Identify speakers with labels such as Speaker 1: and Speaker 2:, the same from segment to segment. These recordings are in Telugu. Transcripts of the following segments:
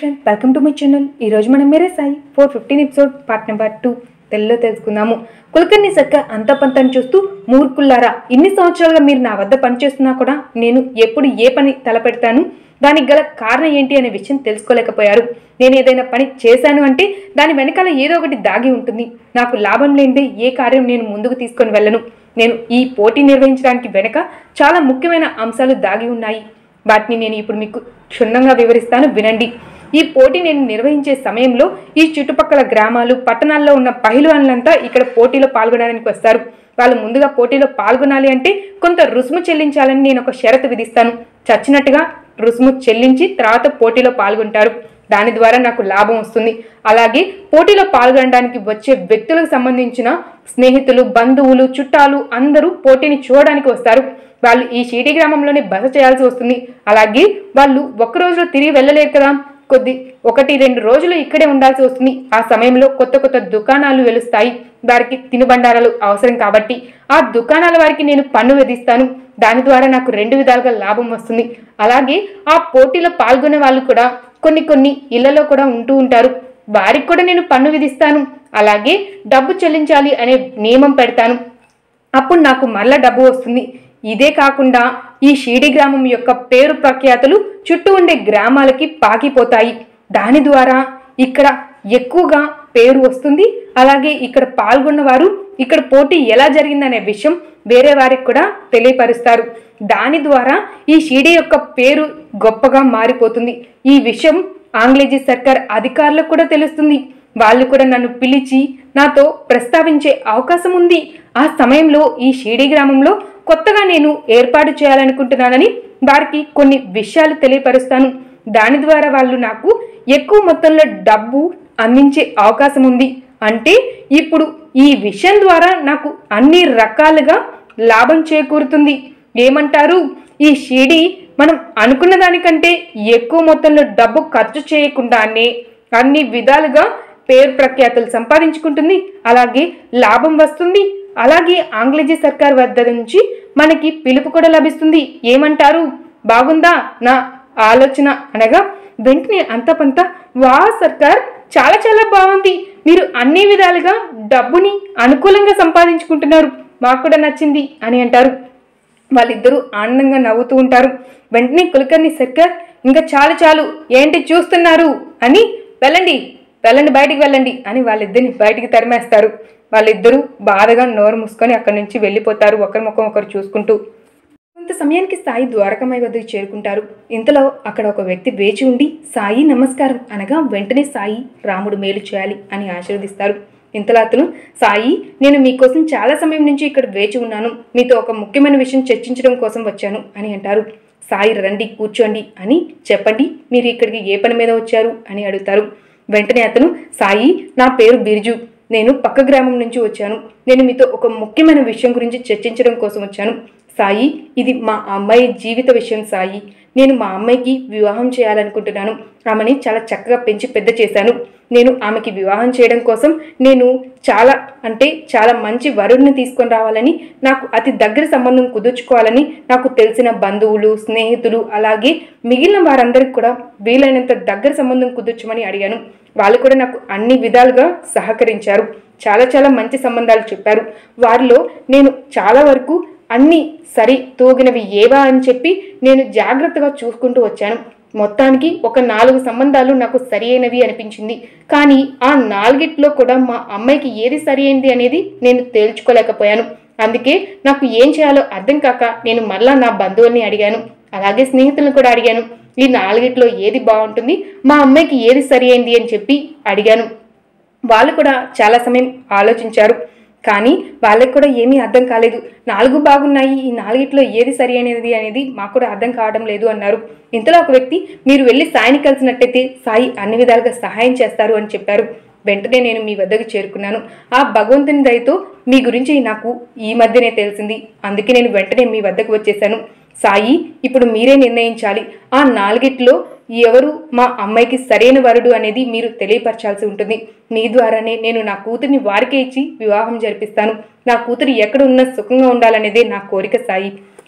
Speaker 1: friend welcome to my channel ఈరోజు మనం Mere Sai four fifteen episode part number two తెలుగులో తెలుసుకుందాము కులకర్ణి సక్క అంత పంతని చూస్తూ మూర్ఖుల్లారా ఇన్ని సంవత్సరాలుగా మీరు నా వద్ద పనిచేస్తున్నా కూడా నేను ఎప్పుడు ఏ పని తలపెడతాను దానికి గల కారణం ఏంటి అనే విషయం తెలుసుకోలేకపోయారు నేను ఏదైనా పని చేశాను అంటే దాని వెనకాల ఏదో ఒకటి దాగి ఉంటుంది నాకు లాభం లేనిదే ఏ కార్యం నేను ముందుకు తీసుకొని వెళ్ళను నేను ఈ పోటీ నిర్వహించడానికి వెనక చాలా ముఖ్యమైన అంశాలు దాగి ఉన్నాయి వాటిని నేను ఇప్పుడు మీకు క్షుణ్ణంగా వివరిస్తాను వినండి ఈ పోటీ నేను నిర్వహించే సమయంలో ఈ చుట్టుపక్కల గ్రామాలు పట్టణాల్లో ఉన్న పహిల్వాన్లంతా ఇక్కడ పోటీలో పాల్గొనడానికి వస్తారు వాళ్ళు ముందుగా పోటీలో పాల్గొనాలి అంటే కొంత రుసుము చెల్లించాలని నేను ఒక షరతు విధిస్తాను చచ్చినట్టుగా రుసుము చెల్లించి తర్వాత పోటీలో పాల్గొంటారు దాని ద్వారా నాకు లాభం వస్తుంది అలాగే పోటీలో పాల్గొనడానికి వచ్చే వ్యక్తులకు సంబంధించిన స్నేహితులు బంధువులు చుట్టాలు అందరూ పోటీని చూడడానికి వస్తారు వాళ్ళు ఈ షీటీ గ్రామంలోనే బస చేయాల్సి వస్తుంది అలాగే వాళ్ళు ఒక్క రోజులో తిరిగి వెళ్ళలేరు కదా కొద్ది ఒకటి రెండు రోజులు ఇక్కడే ఉండాల్సి వస్తుంది ఆ సమయంలో కొత్త కొత్త దుకాణాలు వెలుస్తాయి వారికి తినుబండారాలు అవసరం కాబట్టి ఆ దుకాణాల వారికి నేను పన్ను విధిస్తాను దాని ద్వారా నాకు రెండు విధాలుగా లాభం వస్తుంది అలాగే ఆ పోటీలో పాల్గొనే వాళ్ళు కూడా కొన్ని కొన్ని ఇళ్లలో కూడా ఉంటూ ఉంటారు వారికి కూడా నేను పన్ను విధిస్తాను అలాగే డబ్బు చెల్లించాలి అనే నియమం పెడతాను అప్పుడు నాకు మరల డబ్బు వస్తుంది ఇదే కాకుండా ఈ షీడి గ్రామం యొక్క పేరు ప్రఖ్యాతులు చుట్టూ ఉండే గ్రామాలకి పాకిపోతాయి దాని ద్వారా ఇక్కడ ఎక్కువగా పేరు వస్తుంది అలాగే ఇక్కడ పాల్గొన్న వారు ఇక్కడ పోటీ ఎలా జరిగిందనే విషయం వేరే వారికి కూడా తెలియపరుస్తారు దాని ద్వారా ఈ షీడీ యొక్క పేరు గొప్పగా మారిపోతుంది ఈ విషయం ఆంగ్లేజీ సర్కార్ అధికారులకు కూడా తెలుస్తుంది వాళ్ళు కూడా నన్ను పిలిచి నాతో ప్రస్తావించే అవకాశం ఉంది ఆ సమయంలో ఈ షీడీ గ్రామంలో కొత్తగా నేను ఏర్పాటు చేయాలనుకుంటున్నానని వారికి కొన్ని విషయాలు తెలియపరుస్తాను దాని ద్వారా వాళ్ళు నాకు ఎక్కువ మొత్తంలో డబ్బు అందించే అవకాశం ఉంది అంటే ఇప్పుడు ఈ విషయం ద్వారా నాకు అన్ని రకాలుగా లాభం చేకూరుతుంది ఏమంటారు ఈ షీడీ మనం అనుకున్న దానికంటే ఎక్కువ మొత్తంలో డబ్బు ఖర్చు చేయకుండానే అన్ని విధాలుగా పేరు ప్రఖ్యాతులు సంపాదించుకుంటుంది అలాగే లాభం వస్తుంది అలాగే ఆంగ్లేజీ సర్కార్ వద్ద నుంచి మనకి పిలుపు కూడా లభిస్తుంది ఏమంటారు బాగుందా నా ఆలోచన అనగా వెంటనే అంతపంత వా సర్కార్ చాలా చాలా బాగుంది మీరు అన్ని విధాలుగా డబ్బుని అనుకూలంగా సంపాదించుకుంటున్నారు మాకు కూడా నచ్చింది అని అంటారు వాళ్ళిద్దరూ ఆనందంగా నవ్వుతూ ఉంటారు వెంటనే కులకర్ణి సర్కార్ ఇంకా చాలు చాలు ఏంటి చూస్తున్నారు అని వెళ్ళండి వెళ్ళండి బయటికి వెళ్ళండి అని వాళ్ళిద్దరిని బయటికి తరిమేస్తారు వాళ్ళిద్దరూ బాధగా నోరు మూసుకొని అక్కడి నుంచి వెళ్ళిపోతారు ఒకరి ముఖం ఒకరు చూసుకుంటూ కొంత సమయానికి సాయి ద్వారకమై వద్దకు చేరుకుంటారు ఇంతలో అక్కడ ఒక వ్యక్తి వేచి ఉండి సాయి నమస్కారం అనగా వెంటనే సాయి రాముడు మేలు చేయాలి అని ఆశీర్వదిస్తారు ఇంతలో అతను సాయి నేను మీకోసం చాలా సమయం నుంచి ఇక్కడ వేచి ఉన్నాను మీతో ఒక ముఖ్యమైన విషయం చర్చించడం కోసం వచ్చాను అని అంటారు సాయి రండి కూర్చోండి అని చెప్పండి మీరు ఇక్కడికి ఏ పని మీద వచ్చారు అని అడుగుతారు వెంటనే అతను సాయి నా పేరు బిర్జు నేను పక్క గ్రామం నుంచి వచ్చాను నేను మీతో ఒక ముఖ్యమైన విషయం గురించి చర్చించడం కోసం వచ్చాను సాయి ఇది మా అమ్మాయి జీవిత విషయం సాయి నేను మా అమ్మాయికి వివాహం చేయాలనుకుంటున్నాను ఆమెని చాలా చక్కగా పెంచి పెద్ద చేశాను నేను ఆమెకి వివాహం చేయడం కోసం నేను చాలా అంటే చాలా మంచి వరుడిని తీసుకొని రావాలని నాకు అతి దగ్గర సంబంధం కుదుర్చుకోవాలని నాకు తెలిసిన బంధువులు స్నేహితులు అలాగే మిగిలిన వారందరికి కూడా వీలైనంత దగ్గర సంబంధం కుదుర్చమని అడిగాను వాళ్ళు కూడా నాకు అన్ని విధాలుగా సహకరించారు చాలా చాలా మంచి సంబంధాలు చెప్పారు వారిలో నేను చాలా వరకు అన్ని సరి తూగినవి ఏవా అని చెప్పి నేను జాగ్రత్తగా చూసుకుంటూ వచ్చాను మొత్తానికి ఒక నాలుగు సంబంధాలు నాకు సరి అయినవి అనిపించింది కానీ ఆ నాలుగిట్లో కూడా మా అమ్మాయికి ఏది సరి అయింది అనేది నేను తేల్చుకోలేకపోయాను అందుకే నాకు ఏం చేయాలో అర్థం కాక నేను మళ్ళా నా బంధువుల్ని అడిగాను అలాగే స్నేహితులను కూడా అడిగాను ఈ నాలుగిట్లో ఏది బాగుంటుంది మా అమ్మాయికి ఏది సరి అయింది అని చెప్పి అడిగాను వాళ్ళు కూడా చాలా సమయం ఆలోచించారు కానీ వాళ్ళకి కూడా ఏమీ అర్థం కాలేదు నాలుగు బాగున్నాయి ఈ నాలుగిట్లో ఏది సరి అయినది అనేది మాకు కూడా అర్థం కావడం లేదు అన్నారు ఇంతలో ఒక వ్యక్తి మీరు వెళ్ళి సాయిని కలిసినట్టయితే సాయి అన్ని విధాలుగా సహాయం చేస్తారు అని చెప్పారు వెంటనే నేను మీ వద్దకు చేరుకున్నాను ఆ భగవంతుని దయతో మీ గురించి నాకు ఈ మధ్యనే తెలిసింది అందుకే నేను వెంటనే మీ వద్దకు వచ్చేసాను సాయి ఇప్పుడు మీరే నిర్ణయించాలి ఆ నాలుగిట్లో ఎవరు మా అమ్మాయికి సరైన వరుడు అనేది మీరు తెలియపరచాల్సి ఉంటుంది మీ ద్వారానే నేను నా కూతుర్ని వారికే ఇచ్చి వివాహం జరిపిస్తాను నా కూతురు ఎక్కడ ఉన్నా సుఖంగా ఉండాలనేదే నా కోరిక సాయి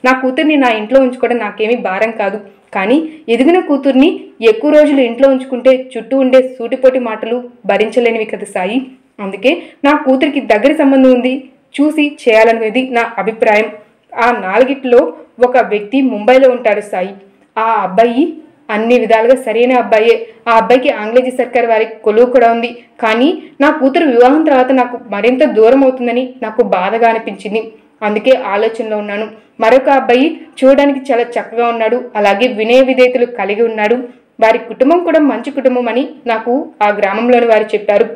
Speaker 1: నా కూతుర్ని నా ఇంట్లో ఉంచుకోవడం నాకేమీ భారం కాదు కానీ ఎదిగిన కూతుర్ని ఎక్కువ రోజులు ఇంట్లో ఉంచుకుంటే చుట్టూ ఉండే సూటిపోటి మాటలు భరించలేనివి కదా సాయి అందుకే నా కూతురికి దగ్గర సంబంధం ఉంది చూసి చేయాలనేది నా అభిప్రాయం ఆ నాలుగిట్లో ఒక వ్యక్తి ముంబైలో ఉంటాడు సాయి ఆ అబ్బాయి అన్ని విధాలుగా సరైన అబ్బాయే ఆ అబ్బాయికి ఆంగ్లేజీ సర్కార్ వారి కొలువు కూడా ఉంది కానీ నా కూతురు వివాహం తర్వాత నాకు మరింత దూరం అవుతుందని నాకు బాధగా అనిపించింది అందుకే ఆలోచనలో ఉన్నాను మరొక అబ్బాయి చూడడానికి చాలా చక్కగా ఉన్నాడు అలాగే వినయ విధేయతలు కలిగి ఉన్నాడు వారి కుటుంబం కూడా మంచి కుటుంబం అని నాకు ఆ గ్రామంలోని వారు చెప్పారు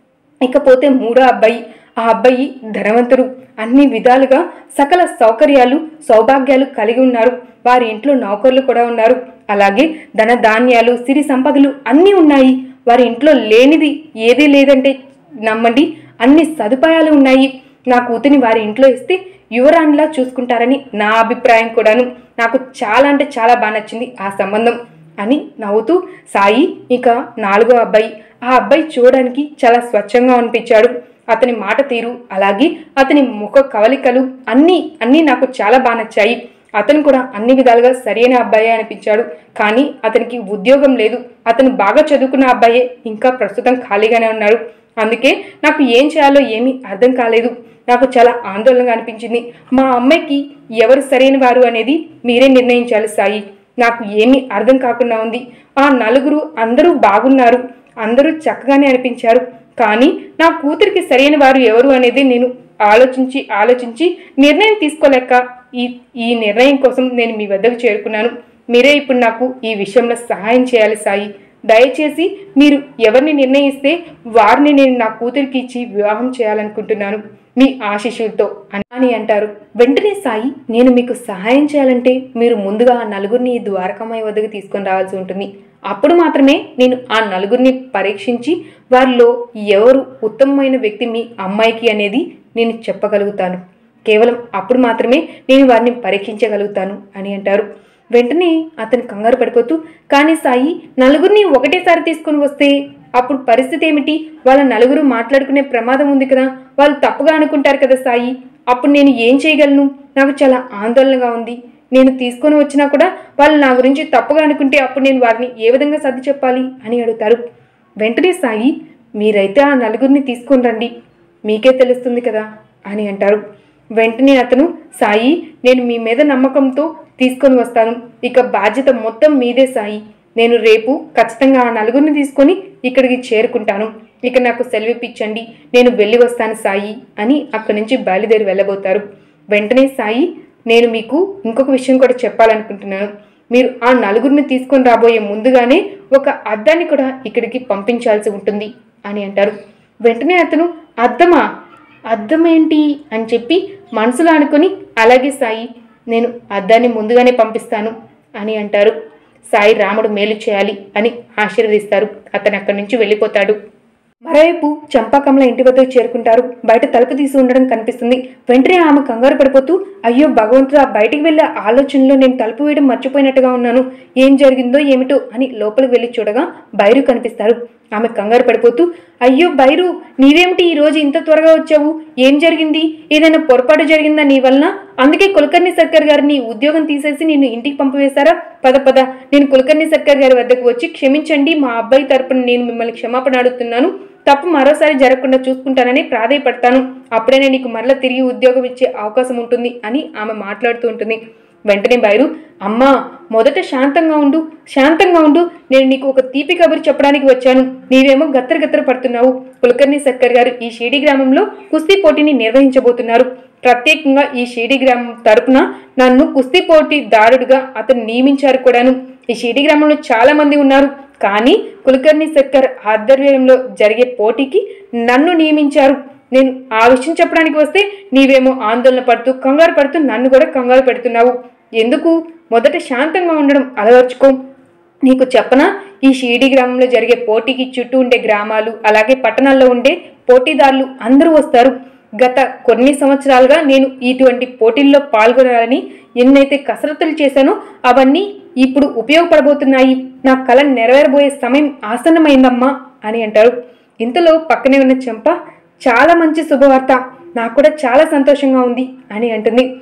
Speaker 1: ఇకపోతే మూడో అబ్బాయి ఆ అబ్బాయి ధనవంతుడు అన్ని విధాలుగా సకల సౌకర్యాలు సౌభాగ్యాలు కలిగి ఉన్నారు వారి ఇంట్లో నౌకర్లు కూడా ఉన్నారు అలాగే ధన ధాన్యాలు సిరి సంపదలు అన్నీ ఉన్నాయి వారి ఇంట్లో లేనిది ఏదీ లేదంటే నమ్మండి అన్ని సదుపాయాలు ఉన్నాయి నా కూతుని వారి ఇంట్లో ఇస్తే యువరాణిలా చూసుకుంటారని నా అభిప్రాయం కూడాను నాకు చాలా అంటే చాలా బాగా నచ్చింది ఆ సంబంధం అని నవ్వుతూ సాయి ఇక నాలుగో అబ్బాయి ఆ అబ్బాయి చూడడానికి చాలా స్వచ్ఛంగా అనిపించాడు అతని మాట తీరు అలాగే అతని ముఖ కవలికలు అన్నీ అన్నీ నాకు చాలా బాగా నచ్చాయి అతను కూడా అన్ని విధాలుగా సరైన అబ్బాయే అనిపించాడు కానీ అతనికి ఉద్యోగం లేదు అతను బాగా చదువుకున్న అబ్బాయే ఇంకా ప్రస్తుతం ఖాళీగానే ఉన్నాడు అందుకే నాకు ఏం చేయాలో ఏమీ అర్థం కాలేదు నాకు చాలా ఆందోళనగా అనిపించింది మా అమ్మాయికి ఎవరు సరైన వారు అనేది మీరే నిర్ణయించాలి సాయి నాకు ఏమీ అర్థం కాకుండా ఉంది ఆ నలుగురు అందరూ బాగున్నారు అందరూ చక్కగానే అనిపించారు కానీ నా కూతురికి సరైన వారు ఎవరు అనేది నేను ఆలోచించి ఆలోచించి నిర్ణయం తీసుకోలేక ఈ ఈ నిర్ణయం కోసం నేను మీ వద్దకు చేరుకున్నాను మీరే ఇప్పుడు నాకు ఈ విషయంలో సహాయం చేయాలి సాయి దయచేసి మీరు ఎవరిని నిర్ణయిస్తే వారిని నేను నా కూతురికి ఇచ్చి వివాహం చేయాలనుకుంటున్నాను మీ ఆశీస్సులతో అని అని అంటారు వెంటనే సాయి నేను మీకు సహాయం చేయాలంటే మీరు ముందుగా ఆ నలుగురిని ఈ ద్వారకామాయి వద్దకు తీసుకొని రావాల్సి ఉంటుంది అప్పుడు మాత్రమే నేను ఆ నలుగురిని పరీక్షించి వారిలో ఎవరు ఉత్తమమైన వ్యక్తి మీ అమ్మాయికి అనేది నేను చెప్పగలుగుతాను కేవలం అప్పుడు మాత్రమే నేను వారిని పరీక్షించగలుగుతాను అని అంటారు వెంటనే అతను కంగారు పడిపోతూ కానీ సాయి నలుగురిని ఒకటేసారి తీసుకొని వస్తే అప్పుడు పరిస్థితి ఏమిటి వాళ్ళ నలుగురు మాట్లాడుకునే ప్రమాదం ఉంది కదా వాళ్ళు తప్పుగా అనుకుంటారు కదా సాయి అప్పుడు నేను ఏం చేయగలను నాకు చాలా ఆందోళనగా ఉంది నేను తీసుకొని వచ్చినా కూడా వాళ్ళు నా గురించి తప్పుగా అనుకుంటే అప్పుడు నేను వారిని ఏ విధంగా సర్ది చెప్పాలి అని అడుగుతారు వెంటనే సాయి మీరైతే ఆ నలుగురిని తీసుకొని రండి మీకే తెలుస్తుంది కదా అని అంటారు వెంటనే అతను సాయి నేను మీ మీద నమ్మకంతో తీసుకొని వస్తాను ఇక బాధ్యత మొత్తం మీదే సాయి నేను రేపు ఖచ్చితంగా ఆ నలుగురిని తీసుకొని ఇక్కడికి చేరుకుంటాను ఇక నాకు సెలవిప్పించండి నేను వెళ్ళి వస్తాను సాయి అని అక్కడి నుంచి బయలుదేరి వెళ్ళబోతారు వెంటనే సాయి నేను మీకు ఇంకొక విషయం కూడా చెప్పాలనుకుంటున్నాను మీరు ఆ నలుగురిని తీసుకొని రాబోయే ముందుగానే ఒక అద్దాన్ని కూడా ఇక్కడికి పంపించాల్సి ఉంటుంది అని అంటారు వెంటనే అతను అద్దమా అద్దం ఏంటి అని చెప్పి మనసులో అనుకుని అలాగే సాయి నేను అద్దాన్ని ముందుగానే పంపిస్తాను అని అంటారు సాయి రాముడు మేలు చేయాలి అని ఆశీర్వదిస్తారు అతను అక్కడి నుంచి వెళ్ళిపోతాడు మరోవైపు చంపాకమల ఇంటి వద్దకు చేరుకుంటారు బయట తలుపు తీసి ఉండడం కనిపిస్తుంది వెంటనే ఆమె కంగారు పడిపోతూ అయ్యో భగవంతుడు ఆ బయటికి వెళ్ళే ఆలోచనలో నేను తలుపు వేయడం మర్చిపోయినట్టుగా ఉన్నాను ఏం జరిగిందో ఏమిటో అని లోపలికి వెళ్ళి చూడగా బైరు కనిపిస్తారు ఆమె కంగారు పడిపోతూ అయ్యో బైరు నీవేమిటి ఈ రోజు ఇంత త్వరగా వచ్చావు ఏం జరిగింది ఏదైనా పొరపాటు జరిగిందా నీ వలన అందుకే కులకర్ణి సర్కార్ గారిని ఉద్యోగం తీసేసి నేను ఇంటికి పంపివేశారా పద పద నేను కులకర్ణి సర్కార్ గారి వద్దకు వచ్చి క్షమించండి మా అబ్బాయి తరపున నేను మిమ్మల్ని క్షమాపణ అడుగుతున్నాను తప్పు మరోసారి జరగకుండా చూసుకుంటానని ప్రాధాయపడతాను అప్పుడైనా నీకు మరలా తిరిగి ఉద్యోగం ఇచ్చే అవకాశం ఉంటుంది అని ఆమె మాట్లాడుతూ ఉంటుంది వెంటనే బైరు అమ్మా మొదట శాంతంగా ఉండు శాంతంగా ఉండు నేను నీకు ఒక తీపి కబురు చెప్పడానికి వచ్చాను నీవేమో గత్తర గత్తర పడుతున్నావు కులకర్ణి సర్కార్ గారు ఈ షిరిడి గ్రామంలో కుస్తీ పోటీని నిర్వహించబోతున్నారు ప్రత్యేకంగా ఈ షిరిడి గ్రామం తరపున నన్ను కుస్తీ పోటీ దారుడుగా అతను నియమించారు కూడాను ఈ షిరిడి గ్రామంలో చాలా మంది ఉన్నారు కానీ కులకర్ణి సర్కార్ ఆధ్వర్యంలో జరిగే పోటీకి నన్ను నియమించారు నేను ఆ విషయం చెప్పడానికి వస్తే నీవేమో ఆందోళన పడుతూ కంగారు పడుతూ నన్ను కూడా కంగారు పెడుతున్నావు ఎందుకు మొదట శాంతంగా ఉండడం అలవర్చుకో నీకు చెప్పనా ఈ షిరిడి గ్రామంలో జరిగే పోటీకి చుట్టూ ఉండే గ్రామాలు అలాగే పట్టణాల్లో ఉండే పోటీదారులు అందరూ వస్తారు గత కొన్ని సంవత్సరాలుగా నేను ఇటువంటి పోటీల్లో పాల్గొనాలని ఎన్నైతే కసరత్తులు చేశానో అవన్నీ ఇప్పుడు ఉపయోగపడబోతున్నాయి నా కళ నెరవేరబోయే సమయం ఆసన్నమైందమ్మా అని అంటారు ఇంతలో పక్కనే ఉన్న చెంప చాలా మంచి శుభవార్త నాకు కూడా చాలా సంతోషంగా ఉంది అని అంటుంది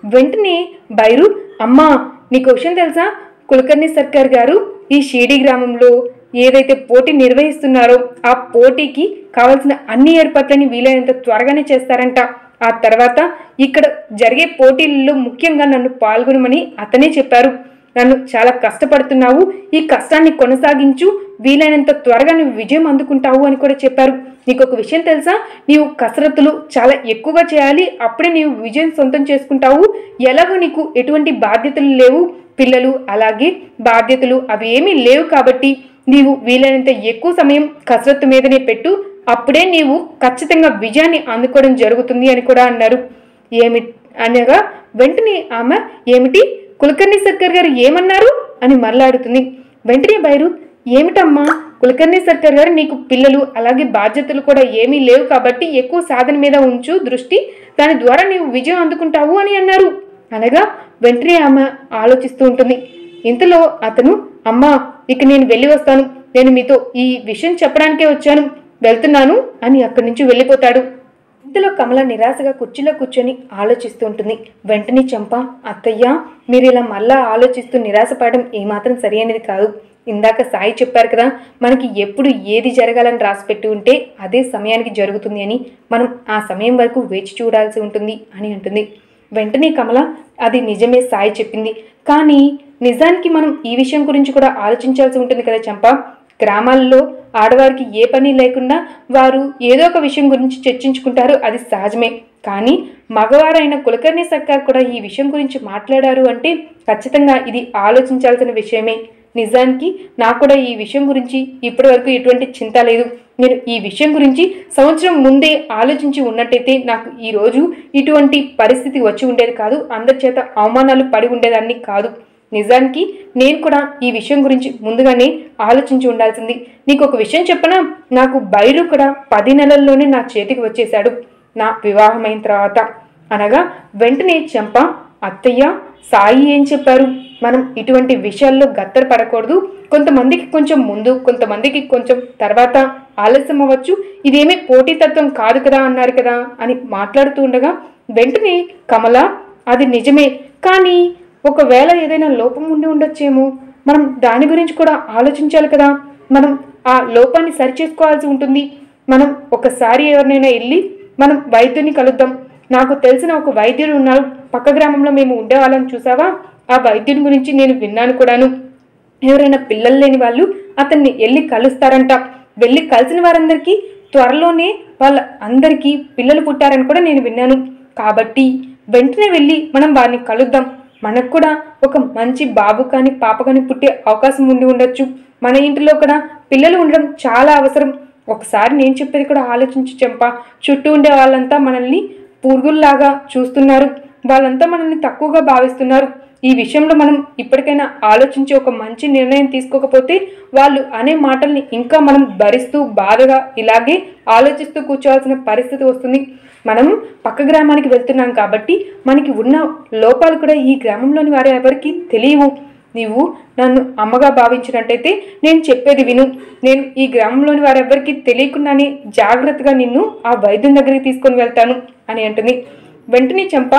Speaker 1: వెంటనే బైరు అమ్మా నీకు విషయం తెలుసా కులకర్ణి సర్కార్ గారు ఈ షీడి గ్రామంలో ఏదైతే పోటీ నిర్వహిస్తున్నారో ఆ పోటీకి కావాల్సిన అన్ని ఏర్పాట్లని వీలైనంత త్వరగానే చేస్తారంట ఆ తర్వాత ఇక్కడ జరిగే పోటీల్లో ముఖ్యంగా నన్ను పాల్గొనమని అతనే చెప్పారు నన్ను చాలా కష్టపడుతున్నావు ఈ కష్టాన్ని కొనసాగించు వీలైనంత త్వరగా నువ్వు విజయం అందుకుంటావు అని కూడా చెప్పారు నీకు ఒక విషయం తెలుసా నీవు కసరత్తులు చాలా ఎక్కువగా చేయాలి అప్పుడే నీవు విజయం సొంతం చేసుకుంటావు ఎలాగో నీకు ఎటువంటి బాధ్యతలు లేవు పిల్లలు అలాగే బాధ్యతలు అవి ఏమీ లేవు కాబట్టి నీవు వీలైనంత ఎక్కువ సమయం కసరత్తు మీదనే పెట్టు అప్పుడే నీవు ఖచ్చితంగా విజయాన్ని అందుకోవడం జరుగుతుంది అని కూడా అన్నారు ఏమి అనగా వెంటనే ఆమె ఏమిటి కులకర్ణి సర్కార్ గారు ఏమన్నారు అని మరలాడుతుంది వెంటనే బైరు ఏమిటమ్మా కులకర్ణి సర్కార్ గారు నీకు పిల్లలు అలాగే బాధ్యతలు కూడా ఏమీ లేవు కాబట్టి ఎక్కువ సాధన మీద ఉంచు దృష్టి దాని ద్వారా నీవు విజయం అందుకుంటావు అని అన్నారు అనగా వెంటనే ఆమె ఆలోచిస్తూ ఉంటుంది ఇంతలో అతను అమ్మా ఇక నేను వెళ్ళి వస్తాను నేను మీతో ఈ విషయం చెప్పడానికే వచ్చాను వెళ్తున్నాను అని అక్కడి నుంచి వెళ్ళిపోతాడు ఇంతలో కమల నిరాశగా కుర్చీలో కూర్చొని ఆలోచిస్తూ ఉంటుంది వెంటనే చంప అత్తయ్య మీరు ఇలా మళ్ళా ఆలోచిస్తూ నిరాశపడడం ఏమాత్రం సరి అనేది కాదు ఇందాక సాయి చెప్పారు కదా మనకి ఎప్పుడు ఏది జరగాలని రాసిపెట్టి ఉంటే అదే సమయానికి జరుగుతుంది అని మనం ఆ సమయం వరకు వేచి చూడాల్సి ఉంటుంది అని అంటుంది వెంటనే కమల అది నిజమే సాయి చెప్పింది కానీ నిజానికి మనం ఈ విషయం గురించి కూడా ఆలోచించాల్సి ఉంటుంది కదా చంప గ్రామాల్లో ఆడవారికి ఏ పని లేకుండా వారు ఏదో ఒక విషయం గురించి చర్చించుకుంటారు అది సహజమే కానీ మగవారైన కులకర్ణి సర్కార్ కూడా ఈ విషయం గురించి మాట్లాడారు అంటే ఖచ్చితంగా ఇది ఆలోచించాల్సిన విషయమే నిజానికి నాకు కూడా ఈ విషయం గురించి ఇప్పటివరకు ఎటువంటి చింత లేదు నేను ఈ విషయం గురించి సంవత్సరం ముందే ఆలోచించి ఉన్నట్టయితే నాకు ఈ రోజు ఇటువంటి పరిస్థితి వచ్చి ఉండేది కాదు అందరి చేత అవమానాలు పడి ఉండేదాన్ని కాదు నిజానికి నేను కూడా ఈ విషయం గురించి ముందుగానే ఆలోచించి ఉండాల్సింది నీకు ఒక విషయం చెప్పనా నాకు బైరు కూడా పది నెలల్లోనే నా చేతికి వచ్చేశాడు నా వివాహమైన తర్వాత అనగా వెంటనే చెంప అత్తయ్య సాయి ఏం చెప్పారు మనం ఇటువంటి విషయాల్లో గత్తర పడకూడదు కొంతమందికి కొంచెం ముందు కొంతమందికి కొంచెం తర్వాత ఆలస్యం అవ్వచ్చు ఇదేమీ పోటీతత్వం కాదు కదా అన్నారు కదా అని మాట్లాడుతూ ఉండగా వెంటనే కమల అది నిజమే కానీ ఒకవేళ ఏదైనా లోపం ఉండి ఉండొచ్చేమో మనం దాని గురించి కూడా ఆలోచించాలి కదా మనం ఆ లోపాన్ని సరిచేసుకోవాల్సి ఉంటుంది మనం ఒకసారి ఎవరినైనా వెళ్ళి మనం వైద్యుని కలుద్దాం నాకు తెలిసిన ఒక వైద్యుడు ఉన్నారు పక్క గ్రామంలో మేము ఉండేవాళ్ళని చూసావా ఆ వైద్యుని గురించి నేను విన్నాను కూడాను ఎవరైనా పిల్లలు లేని వాళ్ళు అతన్ని వెళ్ళి కలుస్తారంట వెళ్ళి కలిసిన వారందరికీ త్వరలోనే వాళ్ళ అందరికీ పిల్లలు పుట్టారని కూడా నేను విన్నాను కాబట్టి వెంటనే వెళ్ళి మనం వారిని కలుద్దాం మనకు కూడా ఒక మంచి బాబు కానీ పాప కానీ పుట్టే అవకాశం ఉండి ఉండొచ్చు మన ఇంటిలో కూడా పిల్లలు ఉండడం చాలా అవసరం ఒకసారి నేను చెప్పేది కూడా ఆలోచించి చెంప చుట్టూ ఉండే వాళ్ళంతా మనల్ని పురుగుల్లాగా చూస్తున్నారు వాళ్ళంతా మనల్ని తక్కువగా భావిస్తున్నారు ఈ విషయంలో మనం ఇప్పటికైనా ఆలోచించి ఒక మంచి నిర్ణయం తీసుకోకపోతే వాళ్ళు అనే మాటల్ని ఇంకా మనం భరిస్తూ బాధగా ఇలాగే ఆలోచిస్తూ కూర్చోవాల్సిన పరిస్థితి వస్తుంది మనం పక్క గ్రామానికి వెళ్తున్నాం కాబట్టి మనకి ఉన్న లోపాలు కూడా ఈ గ్రామంలోని వారి ఎవరికి తెలియవు నీవు నన్ను అమ్మగా భావించినట్టయితే నేను చెప్పేది విను నేను ఈ గ్రామంలోని వారెవ్వరికి తెలియకుండానే జాగ్రత్తగా నిన్ను ఆ వైద్యుని దగ్గరికి తీసుకొని వెళ్తాను అని అంటుంది వెంటనే చంప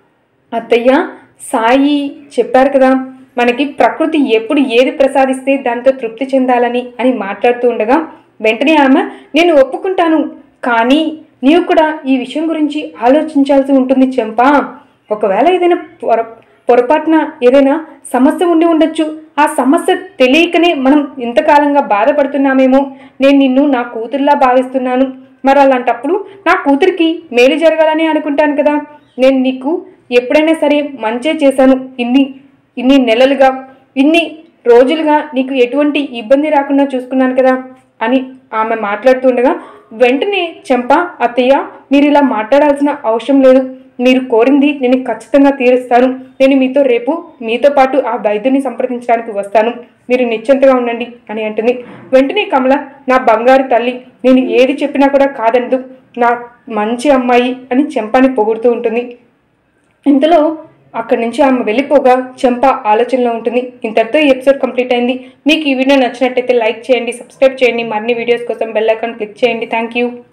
Speaker 1: అత్తయ్య సాయి చెప్పారు కదా మనకి ప్రకృతి ఎప్పుడు ఏది ప్రసాదిస్తే దాంతో తృప్తి చెందాలని అని మాట్లాడుతూ ఉండగా వెంటనే ఆమె నేను ఒప్పుకుంటాను కానీ నీవు కూడా ఈ విషయం గురించి ఆలోచించాల్సి ఉంటుంది చెంప ఒకవేళ ఏదైనా పొర పొరపాటున ఏదైనా సమస్య ఉండి ఉండొచ్చు ఆ సమస్య తెలియకనే మనం ఇంతకాలంగా బాధపడుతున్నామేమో నేను నిన్ను నా కూతురులా భావిస్తున్నాను మరి అలాంటప్పుడు నా కూతురికి మేలు జరగాలని అనుకుంటాను కదా నేను నీకు ఎప్పుడైనా సరే మంచే చేశాను ఇన్ని ఇన్ని నెలలుగా ఇన్ని రోజులుగా నీకు ఎటువంటి ఇబ్బంది రాకుండా చూసుకున్నాను కదా అని ఆమె మాట్లాడుతుండగా వెంటనే చెంప అత్తయ్య మీరు ఇలా మాట్లాడాల్సిన అవసరం లేదు మీరు కోరింది నేను ఖచ్చితంగా తీరుస్తాను నేను మీతో రేపు మీతో పాటు ఆ వైద్యుని సంప్రదించడానికి వస్తాను మీరు నిశ్చింతగా ఉండండి అని అంటుంది వెంటనే కమల నా బంగారు తల్లి నేను ఏది చెప్పినా కూడా కాదనదు నా మంచి అమ్మాయి అని చెంపని పొగుడుతూ ఉంటుంది ఇంతలో అక్కడి నుంచి ఆమె వెళ్ళిపోగా చెంప ఆలోచనలో ఉంటుంది ఇంతటితో ఈ ఎపిసోడ్ కంప్లీట్ అయింది మీకు ఈ వీడియో నచ్చినట్టయితే లైక్ చేయండి సబ్స్క్రైబ్ చేయండి మరిన్ని వీడియోస్ కోసం బెల్ ఐకాన్ క్లిక్ చేయండి థ్యాంక్ యూ